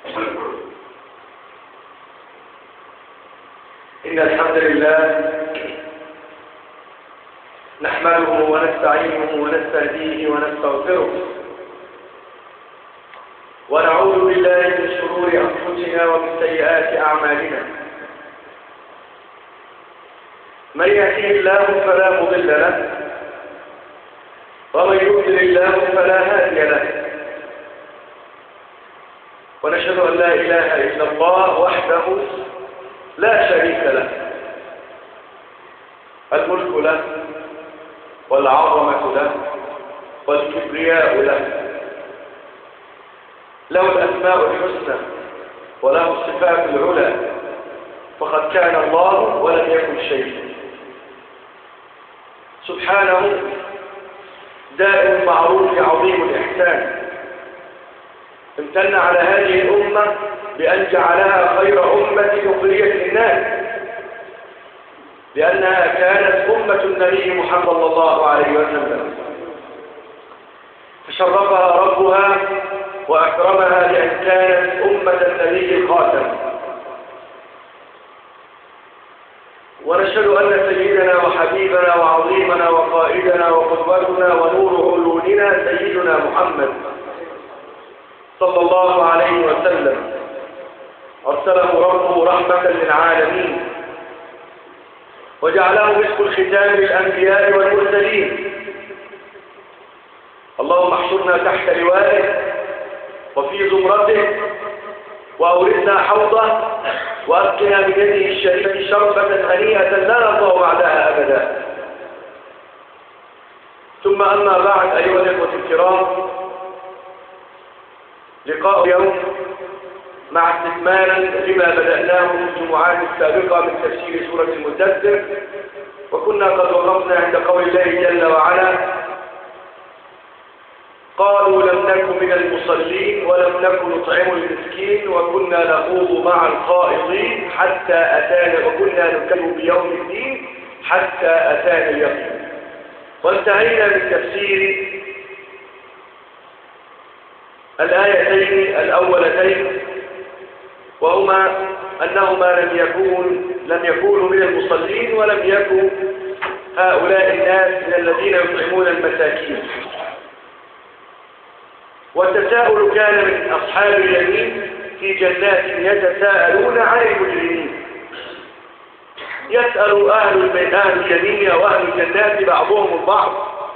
إن الحمد لله نحمده ونستعينه ونستهديه ونستغفره ونعوذ بالله من شرور أنفسنا ومن سيئات أعمالنا من يهديه الله فلا مضل له ومن يضلل الله فلا هادي له ونشهد أن لا إله إلا الله وحده لا شريك له الملك له والعظمة له والكبرياء له له الأسماء الحسنى وله الصفات العلى فقد كان الله ولم يكن شيء سبحانه دائم المعروف عظيم الإحسان امتن على هذه الأمة بأن جعلها خير أمة أخرية للناس لأنها كانت أمة النبي محمد صلى الله عليه وسلم فشرفها ربها وأكرمها لأن كانت أمة النبي الخاتم ونشهد أن سيدنا وحبيبنا وعظيمنا وقائدنا وقدوتنا ونور علوننا سيدنا محمد صلى الله عليه وسلم أرسله ربه رحمة للعالمين وجعله مسك الختام للأنبياء والمرسلين اللهم احشرنا تحت لوائه وفي زمرته وأوردنا حوضه وأسقنا بيده الشريفة شربة هنيئة لا نرضى بعدها أبدا ثم أما بعد أيها الإخوة الكرام لقاء اليوم مع استكمالا لما بدأناه في الجمعات السابقة من تفسير سورة المدثر وكنا قد وقفنا عند قول الله جل وعلا قالوا لم نكن من المصلين ولم نكن نطعم المسكين وكنا نخوض مع الخائضين حتى أتانا وكنا نكذب بيوم الدين حتى أتانا اليقين وانتهينا من تفسير الآيتين الأولتين وهما أنهما لم يكون لم يكونوا من المصلين ولم يكن هؤلاء الناس من الذين يطعمون المساكين والتساؤل كان من أصحاب اليمين في جنات يتساءلون عن المجرمين يسأل أهل أهل اليمين وأهل الجنات بعضهم البعض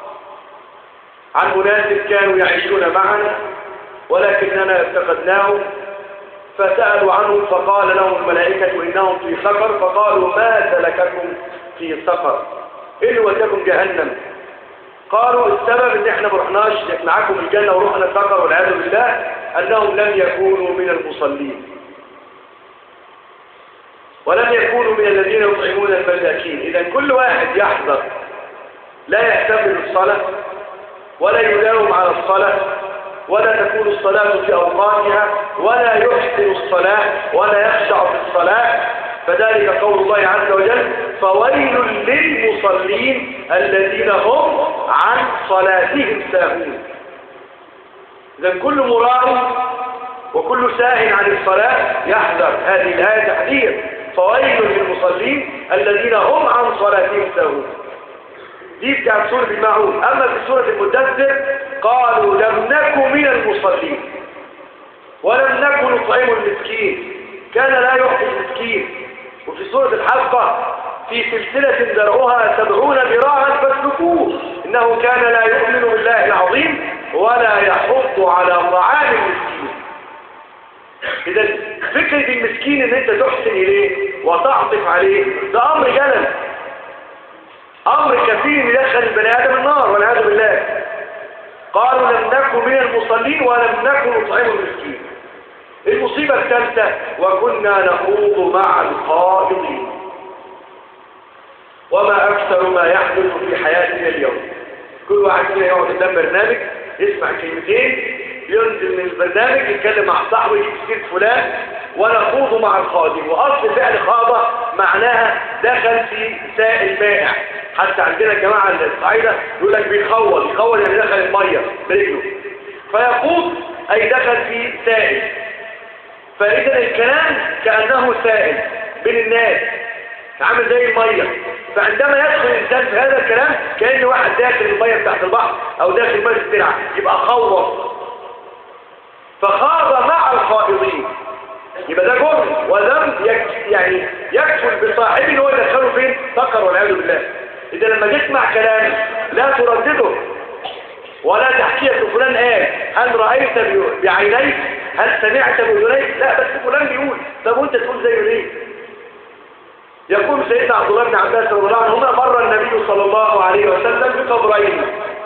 عن أناس كانوا يعيشون معنا ولكننا افتقدناهم فسألوا عنهم فقال لهم الملائكة إنهم في سقر فقالوا ما سلككم في سقر إن ودكم جهنم قالوا السبب ان احنا ما رحناش معاكم الجنة ورحنا سقر والعياذ بالله انهم لم يكونوا من المصلين ولم يكونوا من الذين يطعمون المساكين اذا كل واحد يحذر لا يهتم بالصلاة ولا يداوم على الصلاة ولا تكون الصلاة في أوقاتها ولا يحسن الصلاة ولا يخشع في الصلاة فذلك قول الله عز وجل فويل للمصلين الذين هم عن صلاتهم ساهون إذا كل مراء وكل ساه عن الصلاة يحذر هذه الآية تحذير فويل للمصلين الذين هم عن صلاتهم ساهون دي بتاعت سورة المعون أما في سورة المدثر قالوا لم نكن من المصلين ولم نكن نطعم المسكين كان لا يعطي المسكين وفي سورة الحلقة في سلسلة درعها سبعون ذراعا فاسلكوه إنه كان لا يؤمن بالله العظيم ولا يحض على طعام المسكين إذا فكرة المسكين إن أنت تحسن إليه وتعطف عليه ده أمر جلل أمر كثير يدخل البني آدم النار والعياذ بالله قالوا لم نكن من المصلين ولم نكن نطعم المسكين المصيبة الثالثة وكنا نخوض مع الخائضين وما أكثر ما يحدث في حياتنا اليوم كل واحد فينا يقعد قدام برنامج يسمع كلمتين ينزل من البرنامج يتكلم مع صاحبه يجيب سيره فلان ونخوض مع الخاضم واصل فعل خاضه معناها دخل في سائل مائع حتى عندنا الجماعه الصعيده يقول لك بيخول يخول يعني دخل الميه برجله فيخوض اي دخل في سائل فإذا الكلام كأنه سائل بين الناس عامل زي المية فعندما يدخل الإنسان في هذا الكلام كأن واحد داخل المية تحت البحر أو داخل مية الترعة يبقى خوف فخاض مع الخائضين يبقى ده جرم وذنب يك- يعني يكفل بصاحبه ان هو يدخله فين فقر والعياذ بالله اذا لما تسمع كلام لا تردده ولا تحكي فلان قال هل رأيت ب- بعينيك هل سمعت بأذنيك لا بس فلان بيقول طب وانت تقول زيه ليه يقول سيدنا عبد الله بن عباس رضي الله عنهما مر النبي صلى الله عليه وسلم بقبرين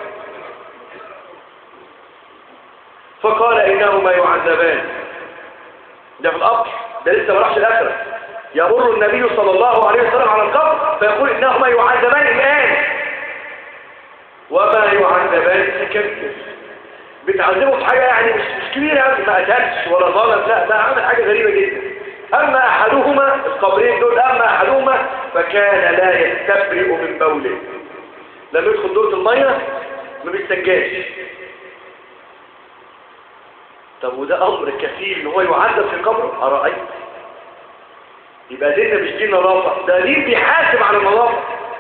فقال إنهما يعذبان ده في القبر ده لسه ما راحش الآخرة يمر النبي صلى الله عليه وسلم على القبر فيقول إنهما يعذبان الآن وما يعذبان في كبير بتعذبه في حاجة يعني مش, مش كبيرة يعني ما قتلش ولا ظلم لا ده عمل حاجة غريبة جدا أما أحدهما القبرين دول أما أحدهما فكان لا يستبرئ من بوله لما يدخل دورة المية ما بيستنجاش طب وده أمر كفيل إن هو يعذب في قبره أرأيت يبقى ديننا مش دين نظافة ده دين بيحاسب على النظافة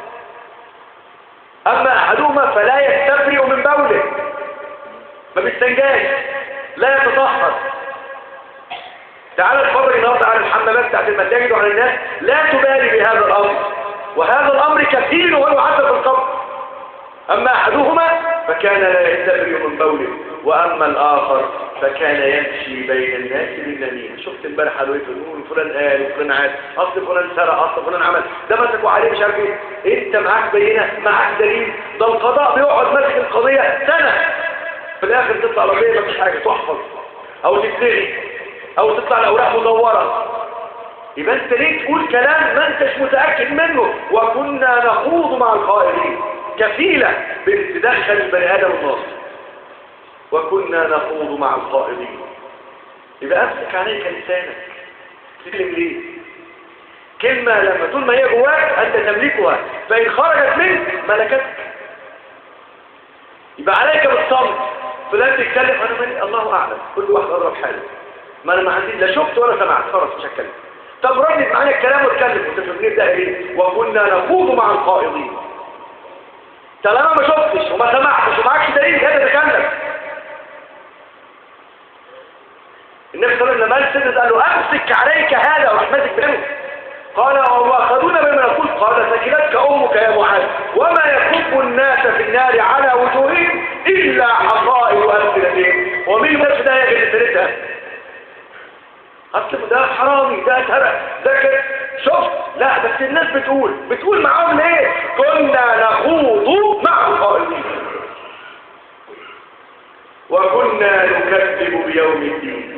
أما أحدهما فلا يستبرئ من بوله ما بيستنجاش لا يتطهر تعال اتفرج النهارده على الحمامات بتاعت المساجد وعلى الناس لا تبالي بهذا الامر وهذا الامر كثير وهو يعذب في القبر اما احدهما فكان لا يستبرئ من بوله واما الاخر فكان يمشي بين الناس بالنميمه شفت امبارح قالوا ايه يقولوا فلان قال وفلان عاد اصل فلان سرق اصل فلان عمل ده مسكوا عليه مش عارف ايه انت معاك بينه معاك دليل ده القضاء بيقعد ماسك القضيه سنه في الاخر تطلع القضيه مفيش حاجه تحفظ او تتلغي او تطلع الاوراق مدوره يبقى انت ليه تقول كلام ما انتش متاكد منه وكنا نخوض مع القائلين كفيله بان تدخل البني ادم النار وكنا نخوض مع القائلين يبقى امسك عليك لسانك تتكلم ليه كلمه لما طول ما هي جواك انت تملكها فان خرجت منك ملكتك يبقى عليك بالصمت فلان تتكلم انا مالي الله اعلم كل واحد اضرب حاله ما انا ما عندي لا شفت ولا سمعت خلاص مش هتكلم طب ردت معايا الكلام واتكلم انت فاكرين ده ايه وكنا نخوض مع القائضين طالما ما شفتش وما سمعتش ومعكش دليل هذا تتكلم النبي صلى الله عليه وسلم قال له امسك عليك هذا وراح ماسك بينه قال والله خذونا بما نقول قال ثكلتك امك يا معاذ وما يكب الناس في النار على وجوههم الا حصائر السنتهم ومن الناس ده يجري سنتها اصل ده حرامي ده سرق ده كده شوف لا بس الناس بتقول بتقول معاهم ليه كنا نخوض مع القائلين وكنا نكذب بيوم الدين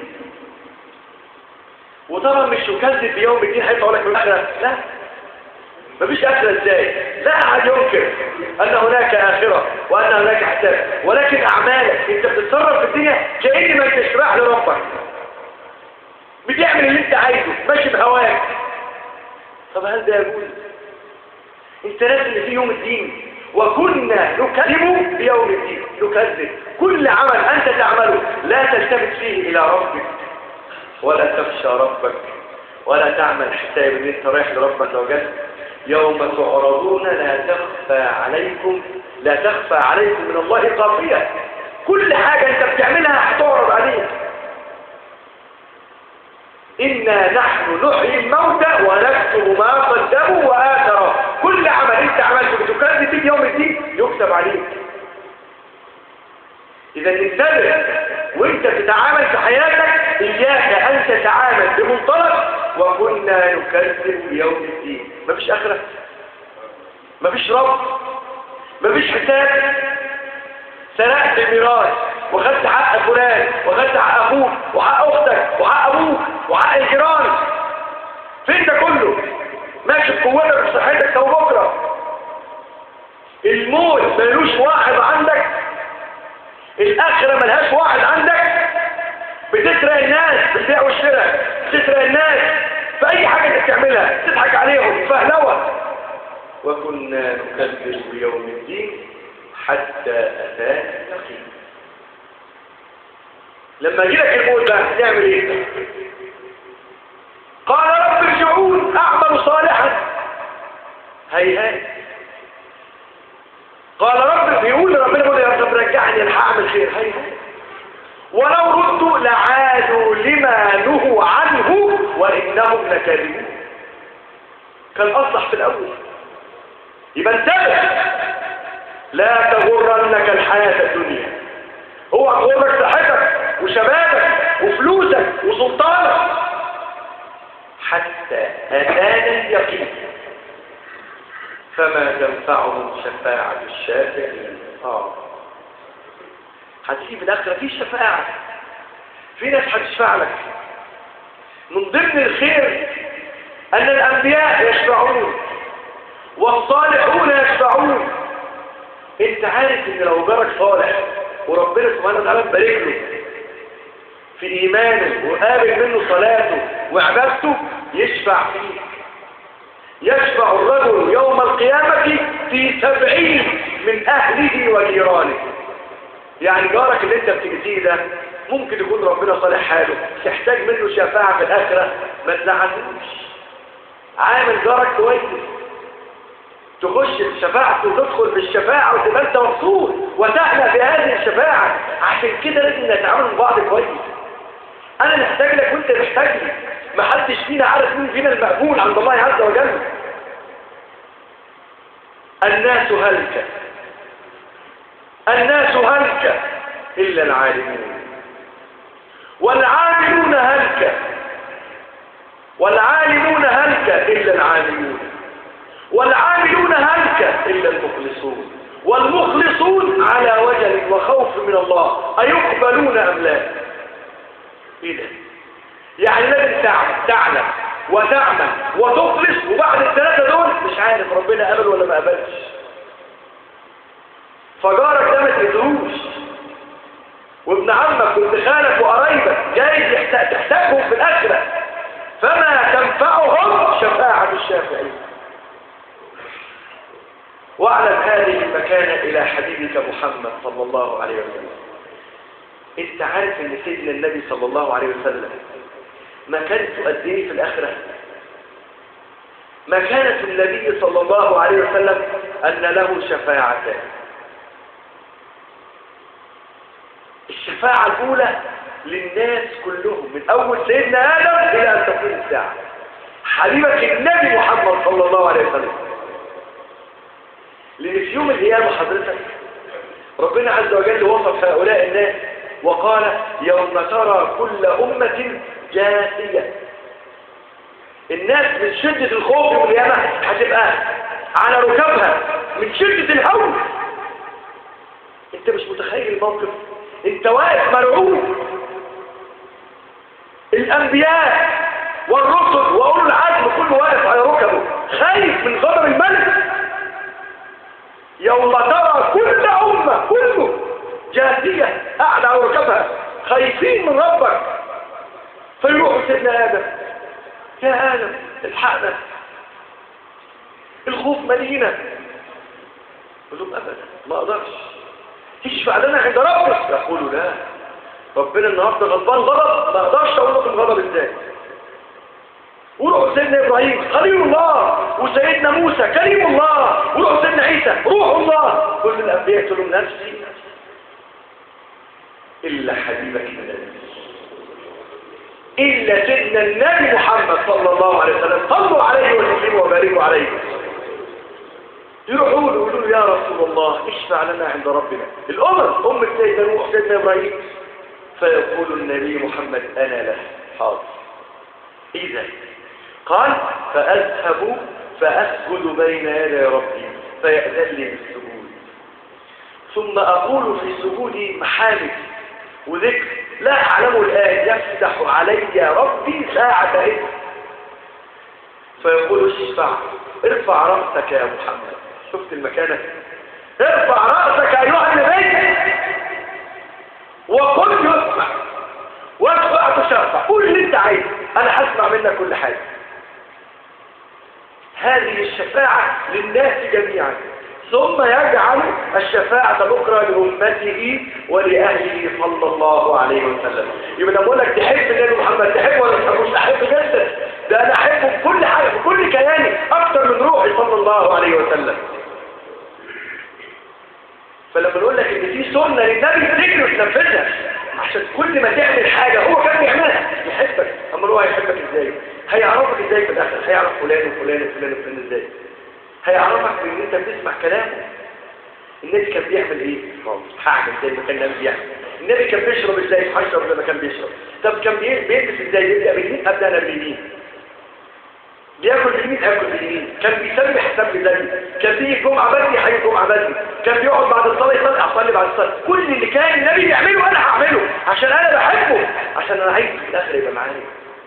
وطبعا مش يكذب بيوم الدين هيطلع لك من الاخره لا مفيش اخره ازاي لا احد ينكر ان هناك اخره وان هناك حساب ولكن اعمالك انت بتتصرف في الدنيا كأن ما انتش رايح لربك بتعمل اللي انت عايزه ماشي بهواك طب هل ده يجوز انت لازم في يوم الدين وكنا نكذب بيوم الدين نكذب كل عمل انت تعمله لا تلتفت فيه الى ربك ولا تخشى ربك ولا تعمل حساب ان انت رايح لربك لو جد يوم تعرضون لا تخفى عليكم لا تخفى عليكم من الله خافية كل حاجة انت بتعملها هتعرض عليك إنا نحن نحيي الموتى ونكتب ما قدموا وآثروا كل عمل انت عملته بتكذب فيه يوم الدين يكتب عليك إذا انتبه وانت بتتعامل في حياتك إياك أن تتعامل بمنطلق وكنا نكذب بيوم الدين مفيش آخرة مفيش رب مفيش حساب سرقت الميراث وخدت حق فلان وخدت حق أخوك وحق أختك وحق أبوك وحق الجيران فين ده كله ماشي بقوتك وصحتك تو بكره الموت ملوش واحد عندك الآخرة ملهاش واحد عندك بتسرق الناس بالبيع والشراء بتسرق الناس في أي حاجة انت بتعملها تضحك عليهم فهلوة وكنا نكذب بيوم الدين حتى أتانا اليقين لما يجي لك الموت بقى هتعمل ايه قال رب ارجعون اعمل صالحا هيهات قال رب بيقول ربنا يقول يا رب رجعني انا هعمل خير هيهات ولو ردوا لعادوا لما نهوا عنه وانهم لكاذبون كان اصلح في الاول يبقى انتبه لا تغرنك الحياه الدنيا هو غرك صحتك وشبابك وفلوسك وسلطانك حتى أتانا اليقين فما تنفعهم شفاعة الشافعين آه هتيجي في الآخرة في شفاعة في ناس هتشفع لك من ضمن الخير أن الأنبياء يشفعون والصالحون يشفعون انت عارف ان لو جارك صالح وربنا سبحانه وتعالى مبارك له في ايمانه وقابل منه صلاته وعبادته يشفع فيك يشفع الرجل يوم القيامة في سبعين من اهله وجيرانه يعني جارك اللي انت بتجزيه ده ممكن يكون ربنا صالح حاله تحتاج منه شفاعة في الاخرة ما تزعلوش عامل جارك كويس تخش في شفاعته وتدخل في الشفاعة وتبقى انت مبسوط وتحلى بهذه الشفاعة عشان كده لازم نتعامل مع بعض كويس انا محتاج لك وانت محتاجني ما حدش فينا عارف مين فينا المقبول عند الله عز وجل الناس هلك الناس هلك الا العالمون والعاملون هلك والعالمون هلك الا العاملون والعاملون هلك إلا المخلصون والمخلصون على وجل وخوف من الله أيقبلون أم لا إيه ده يعني لازم تعمل تعلم وتعمل وتخلص وبعد الثلاثة دول مش عارف ربنا قبل ولا ما قبلش فجارك ده ما تقدروش وابن عمك وابن خالك وقرايبك جايز تحتاجهم في الآخرة فما تنفعهم شفاعة الشافعين واعلم هذه المكانة إلى حبيبك محمد صلى الله عليه وسلم انت عارف ان سيدنا النبي صلى الله عليه وسلم مكانته قد ايه في الآخرة مكانة النبي صلى الله عليه وسلم أن له شفاعتان الشفاعة الأولى للناس كلهم من أول سيدنا آدم إلى أن تكون الساعة حبيبك النبي محمد صلى الله عليه وسلم لأن في يوم القيامة حضرتك ربنا عز وجل وصف هؤلاء الناس وقال يوم ترى كل أمة جاثية الناس من شدة الخوف يوم القيامة هتبقى على ركبها من شدة الهول انت مش متخيل الموقف انت واقف مرعوب الانبياء والرسل واولو العزم كله واقف على ركبه خايف من غضب الملك يوم ترى كل أمة كله جاثية قاعدة على ركبها خايفين من ربك فيروحوا سيدنا آدم يا آدم الحقنا الخوف ملينا يقول لهم أبدا ما أقدرش تشفع لنا عند ربك يقولوا لا ربنا النهارده غضبان غضب ما أقدرش أقول لكم غضب إزاي وروحوا سيدنا إبراهيم خليل الله وسيدنا موسى كريم الله وروحوا سيدنا عيسى روح الله كل الأنبياء يقولوا نفسي إلا حبيبك النبي إلا سيدنا النبي محمد صلى الله عليه وسلم صلوا عليه وسلموا وباركوا عليه يروحوا له يقولوا له يا رسول الله اشفع لنا عند ربنا الأمر أم سيدنا نوح سيدنا إبراهيم فيقول النبي محمد أنا له حاضر إذا قال فأذهب فأسجد بين يدي ربي فيأذن لي بالسجود ثم أقول في سجودي محامد وذكر لا أعلم الآن يفتح علي ربي ساعة إذ فيقول اشفع ارفع رأسك يا محمد شفت المكانة ارفع رأسك أيها النبي وقل يسمع وادفع تشرفع قول اللي انت عايزه انا هسمع منك كل حاجة هذه الشفاعة للناس جميعا ثم يجعل الشفاعة الأخرى لأمته ولأهله صلى الله عليه وسلم يبقى لما أقول لك تحب النبي محمد تحب ولا تحبوش أحب جدا ده انا احبه بكل حاجه بكل كياني اكتر من روحي صلى الله عليه وسلم فلما نقول لك ان في سنه للنبي تجري وتنفذها عشان كل ما تعمل حاجه هو كان بيعملها يحبك اما هو هيحبك ازاي هيعرفك ازاي في الاخر هيعرف فلان وفلان وفلان وفلان ازاي هيعرفك ان انت بتسمع كلامه النبي كان بيعمل ايه هعمل زي ما كان النبي بيعمل النبي كان بيشرب ازاي هيشرب زي ما كان بيشرب طب كان بيلبس ازاي يبدا باليمين ابدا انا باليمين بياكل باليمين اكل باليمين كان بيسبح سبح زي كان بيجي الجمعه بدري هيجي الجمعه بدري كان بيقعد بعد الصلاه يصلي اصلي بعد الصلاه كل اللي كان النبي بيعمله انا هعمله عشان انا بحبه عشان انا عايز في الاخر يبقى معايا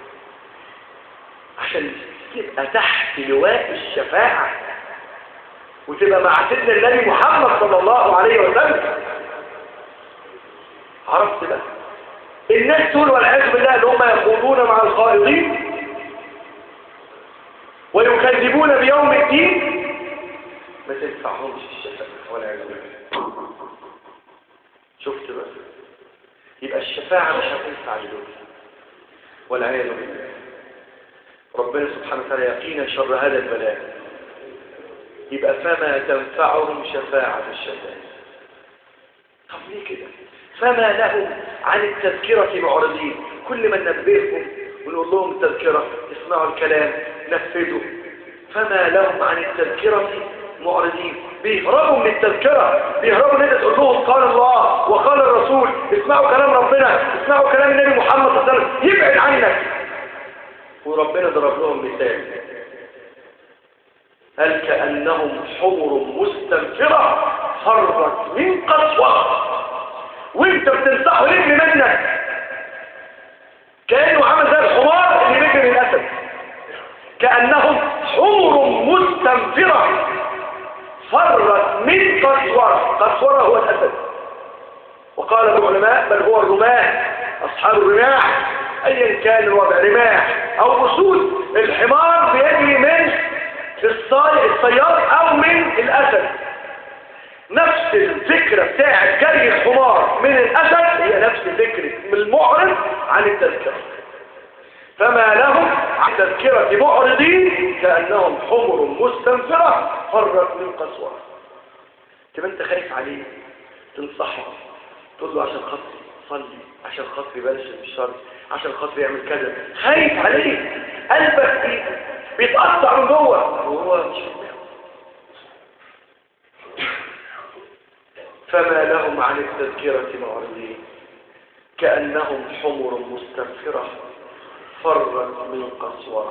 عشان تبقى تحت لواء الشفاعه وتبقى مع سيدنا النبي محمد صلى الله عليه وسلم عرفت بقى الناس دول والعياذ بالله اللي هم يخوضون مع الخائضين ويكذبون بيوم الدين ما تنفعهمش الشفاعة والعياذ بالله شفت بقى يبقى الشفاعة مش هتنفع لدول والعياذ بالله ربنا سبحانه وتعالى يقينا شر هذا البلاء يبقى فما تنفعهم شفاعة الشفاعة طب ليه كده فما لهم عن التذكرة معرضين كل ما ننبههم ونقول لهم التذكرة اسمعوا الكلام نفذوا فما لهم عن التذكرة معرضين بيهربوا من التذكرة بيهربوا ان انت تقول لهم قال الله وقال الرسول اسمعوا كلام ربنا اسمعوا كلام النبي محمد صلى الله عليه وسلم يبعد عنك وربنا ضرب لهم مثال قال كأنهم حمر مستنفرة فرت من قسوة وانت بتنصحه يجري منك كأنه عمل زي الحمار اللي بيجري من الأسد كأنهم حمر مستنفرة فرت من قسورة قسورة هو الأسد وقال العلماء بل هو الرماح أصحاب الرماح أيا كان الوضع رماح أو أسود الحمار بيجري من الصياد أو من الأسد نفس الفكرة بتاعت جري الحمار من الأسد هي نفس فكرة المعرض عن التذكرة فما لهم عن تذكرة معرضين كأنهم حمر مستنفرة فرت من قسوة تبقى انت خايف عليه تنصحه تقول له عشان خاطري صلي عشان خاطري بلاش الشر عشان خاطري يعمل كذا خايف عليه قلبك بيتقطع من جوه وهو مش فما لهم عن التذكرة معرضين كأنهم حمر مستنفرة فرت من قسورة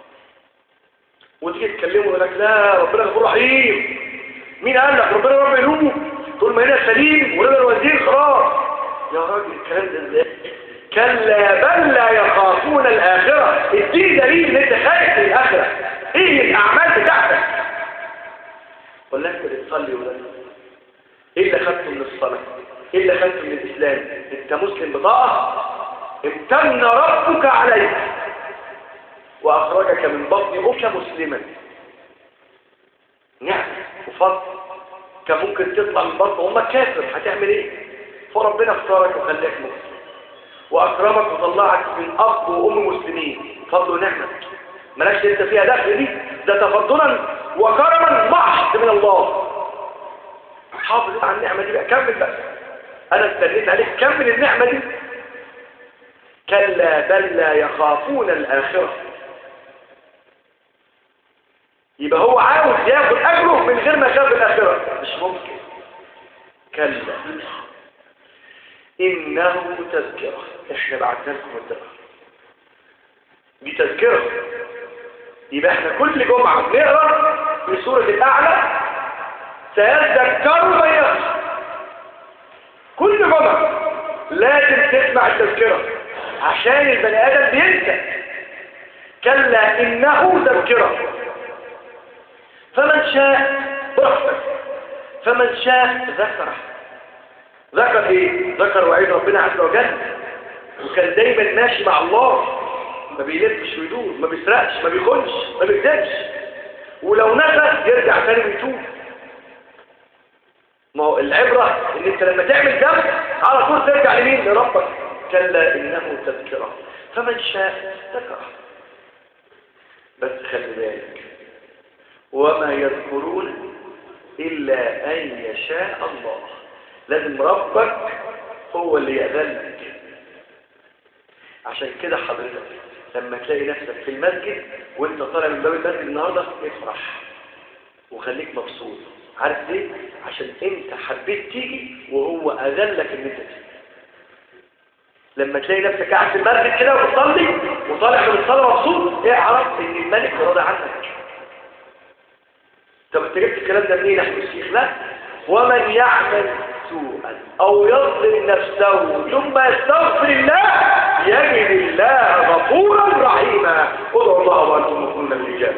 وتيجي تكلمه يقول لك لا ربنا غفور رحيم مين قال لك ربنا رب يلومه طول ما هنا سليم ورضا الوزير خلاص يا راجل الكلام ده ازاي كلا بل لا يخافون الآخرة اديني دليل ان انت خايف من الآخرة ايه الأعمال بتاعتك ولا انت بتصلي ولا ايه اللي خدته من الصلاة ايه اللي خدته من الإسلام انت مسلم بطاقة امتن ربك عليك وأخرجك من بطن أمك مسلما نعم وفضل كان ممكن تطلع من بطن أمك كافر هتعمل ايه فربنا اختارك وخلاك مسلم وأكرمك وطلعك من أب وأم مسلمين فضل ونعمة ملاش انت فيها دخل دي ده تفضلا وكرما محض من الله حافظ على النعمة دي بقى كمل بقى أنا استنيت عليك كمل النعمة دي كلا بل لا يخافون الآخرة يبقى هو عاوز ياخد أجره من غير ما شاف الآخرة مش ممكن كلا إنه تذكرة إحنا بعتنا لكم الدرة دي تذكرة يبقى إحنا كل جمعة بنقرأ في سورة الأعلى سيذكر من يخشى كل جمعة لازم تسمع التذكرة عشان البني آدم بينسى كلا إنه تذكرة فمن شاء براحتك فمن شاء ذكره ذكر ايه ذكر وعيد ربنا عز وجل وكان دايما ماشي مع الله ما بيلفش ويدور ما بيسرقش ما بيخونش ما بيكذبش ولو نسى يرجع تاني ويتوب ما هو العبرة ان انت لما تعمل ذنب على طول ترجع لمين لربك كلا انه تذكرة فمن شاء ذكره بس خلي بالك وما يذكرون إلا أن يشاء الله لازم ربك هو اللي يأذنك عشان كده حضرتك لما تلاقي نفسك في المسجد وانت طالع من باب المسجد النهارده افرح وخليك مبسوط عارف ليه؟ عشان انت حبيت تيجي وهو اذلك ان انت تيجي لما تلاقي نفسك قاعد في المسجد كده وبتصلي وطالع من الصلاه مبسوط اعرف ان الملك راضي عنك طب انت جبت الكلام ده منين يا احمد الشيخ لا ومن يعمل سوءا او يظلم نفسه ثم يستغفر الله يجد الله غفورا رحيما ادعوا الله وانتم مؤمنون بالاجابه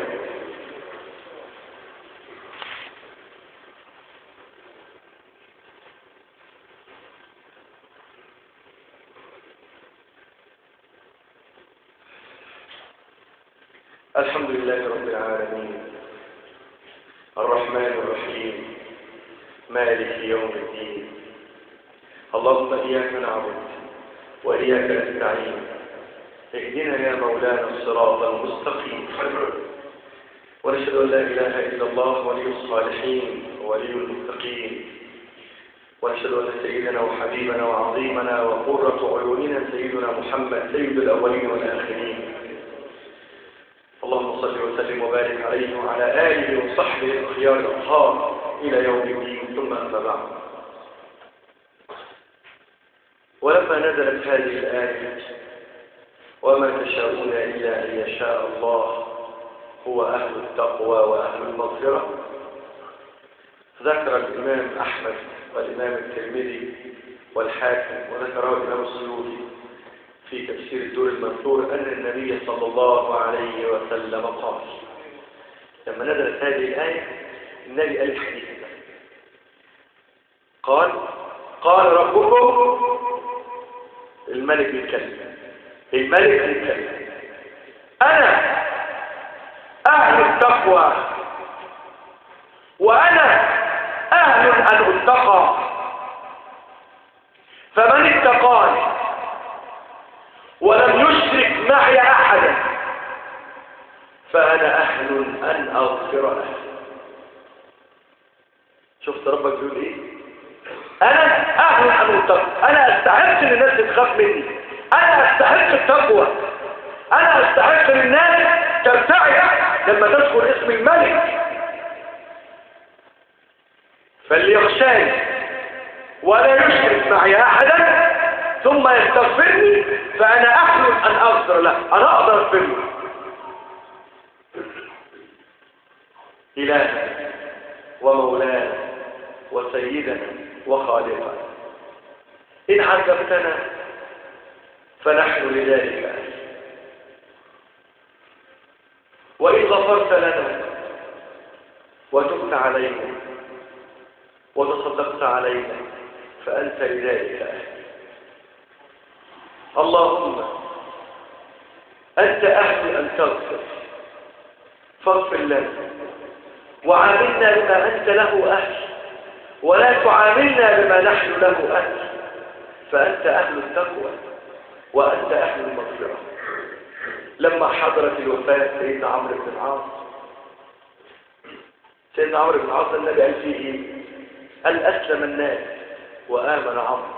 الحمد لله رب العالمين الرحمن الرحيم مالك يوم الدين اللهم إياك نعبد وإياك نستعين اهدنا يا مولانا الصراط المستقيم ونشهد أن لا إله إلا الله ولي الصالحين ولي المتقين ونشهد أن سيدنا وحبيبنا وعظيمنا وقرة عيوننا سيدنا محمد سيد الأولين والآخرين اللهم صل وسلم وبارك عليه وعلى آله وصحبه الخيار الأطهار إلى يوم الدين ثم أما بعد ولما نزلت هذه الآية وما تشاءون إلا أن يشاء الله هو أهل التقوى وأهل المغفرة ذكر الإمام أحمد والإمام الترمذي والحاكم وذكره الإمام السيوطي في تفسير الدور المنثور أن النبي صلى الله عليه وسلم قال لما نزلت هذه الآية النبي قال الحديث ده قال قال ربكم الملك يتكلم الملك يتكلم أنا أهل التقوى وأنا أهل أن أتقى فمن اتقاني ولم يشرك معي أحدا فأنا أهل أن أغفر له شفت ربك بيقول إيه أنا أهل أن أتقى أنا أستحق أن الناس تخاف مني أنا أستحق التقوى أنا أستحق أن الناس ترتعد لما تذكر اسم الملك فليخشاني ولا يشرك معي أحدا ثم يستغفرني فأنا أحلم أن أغفر له أنا أقدر أغفر له إلهنا ومولانا وسيدنا وخالقنا إن عذبتنا فنحن لذلك أهل وإن غفرت لنا وتبت علينا وتصدقت علينا فأنت لذلك أهل اللهم أنت أهل أن تغفر فاغفر لنا وعاملنا بما أنت له أهل ولا تعاملنا بما نحن له أهل فأنت أهل التقوى وأنت أهل المغفرة لما حضرت الوفاة سيدنا عمرو بن العاص سيدنا عمرو بن العاص النبي قال فيه قال أسلم الناس وآمن عمرو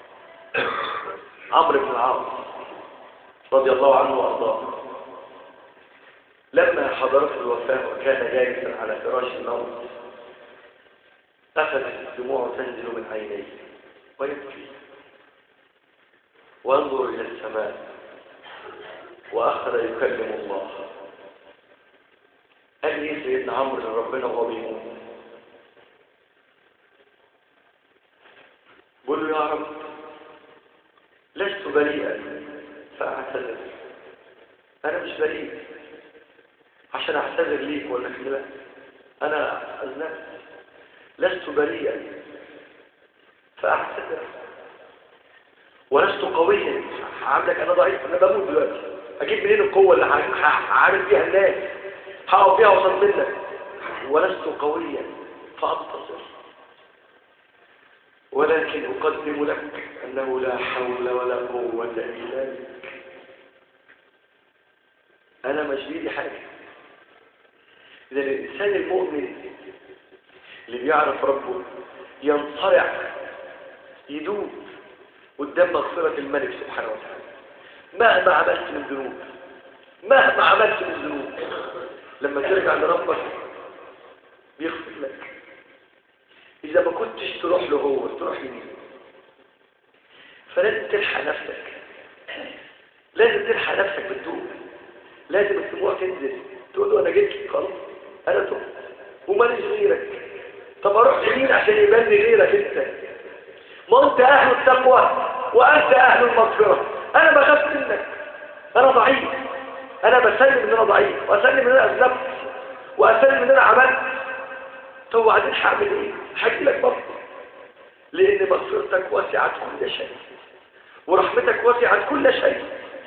عمرو بن العاص رضي الله عنه وارضاه لما حضرت الوفاة وكان جالسا على فراش الموت أخذت الدموع تنزل من عينيه ويبكي وينظر إلى السماء وأخذ يكلم الله قال لي سيدنا عمرو لربنا وهو بيموت بقول له يا رب لست بريئا فأعتذر أنا مش بريء عشان أعتذر ليك ولا كده أنا أذنبت لست بريئا فأعتذر ولست قويا عاملك أنا ضعيف أنا بموت دلوقتي أجيب منين القوة اللي هعامل بيها الناس هقف بيها وصل منك ولست قويا فأنتصر ولكن أقدم لك أنه لا حول ولا قوة إلا بك أنا مش بيدي حاجة إذا الإنسان المؤمن اللي بيعرف ربه ينصرع يدوب قدام مغفرة الملك سبحانه وتعالى مهما عملت من ذنوب مهما عملت من ذنوب لما ترجع لربك بيغفر لك إذا ما كنتش تروح له هو تروح لمين فلازم تلحق نفسك لازم تلحق نفسك بالدوب لازم الدموع تنزل تقول له أنا جيت خلاص أنا تبت وماليش غيرك طب أروح لمين عشان يبان لي غيرك أنت ما أنت أهل التقوى وأنت أهل المغفرة أنا بخاف منك أنا ضعيف أنا بسلم إن أنا ضعيف وأسلم إن أنا أذنبت وأسلم إن أنا عملت طب وبعدين هعمل إيه؟ هحكي لك برضه لأن مغفرتك وسعت كل شيء ورحمتك وسعت كل شيء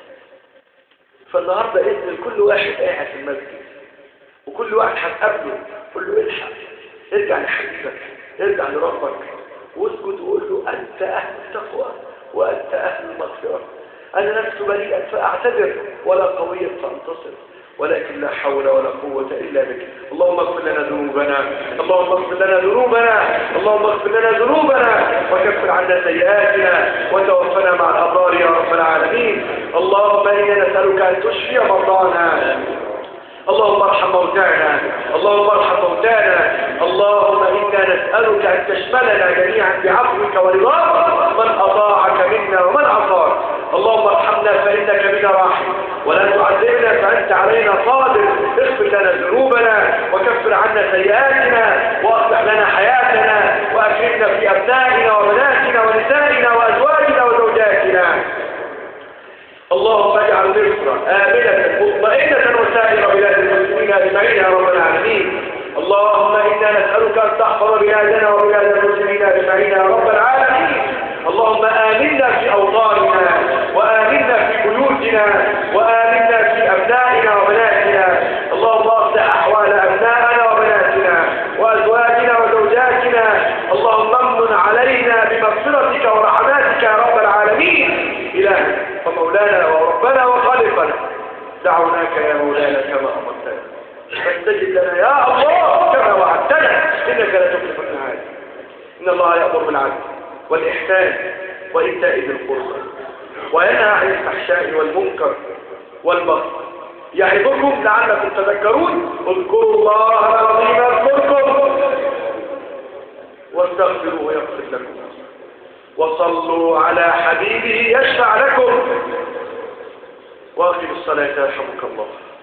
فالنهاردة إذن كل واحد قاعد في المسجد وكل واحد هتقابله قول له الحق ارجع لحبيبك ارجع لربك واسجد وقول له أنت أهل التقوى وأنت أهل المغفرة أنا نفس بريئا فأعتذر ولا قويا فأنتصر ولكن لا حول ولا قوة إلا بك اللهم اغفر لنا ذنوبنا اللهم اغفر لنا ذنوبنا اللهم اغفر لنا ذنوبنا وكفر عنا سيئاتنا وتوفنا مع الأبرار يا رب العالمين اللهم إنا نسألك أن تشفي مرضانا اللهم ارحم موتانا اللهم ارحم موتانا اللهم إنا نسألك أن تشملنا جميعا بعفوك ورضاك من أطاعك منا ومن عصاك اللهم ارحمنا فإنك بنا راحم ولا تعذبنا فأنت علينا قادر اغفر لنا ذنوبنا وكفر عنا سيئاتنا وأصلح لنا حياتنا وأكرمنا في أبنائنا وبناتنا ونسائنا وأزواجنا وزوجاتنا اللهم اجعل مصر آمنة مطمئنة وسائر بلاد المسلمين أجمعين يا رب العالمين اللهم إنا نسألك أن تحفظ بلادنا وبلاد المسلمين أجمعين يا رب العالمين اللهم آمنا في أوطاننا وآمنا في بيوتنا وآمنا في أبنائنا وبناتنا اللهم أصلح أحوال أبنائنا وبناتنا وأزواجنا وزوجاتنا اللهم امن علينا بمغفرتك ورحماتك يا رب العالمين إلهنا ومولانا وربنا وخالقنا دعوناك يا مولانا كما أمرتنا فاستجب لنا يا الله كما وعدتنا إنك لا تخلف الميعاد إن الله يأمر بالعدل والإحسان وإيتاء ذي القربى وينهى عن الفحشاء والمنكر والبغي يعظكم لعلكم تذكرون اذكروا الله العظيم يذكركم واستغفروه يغفر لكم وصلوا على حبيبه يشفع لكم واقم الصلاة يرحمك الله